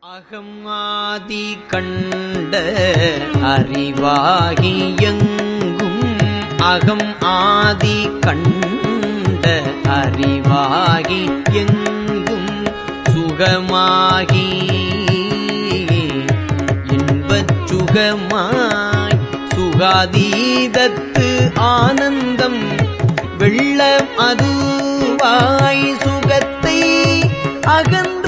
அகம் ஆதி கண்ட அறிவாகி எங்கும் அகம் ஆதி கண்ட அறிவாகி எங்கும் சுகமாகி இன்பச் சுகமாய் சுகாதீதத்து ஆனந்தம் வெள்ளம் அதுவாய் சுகத்தை அகன்ற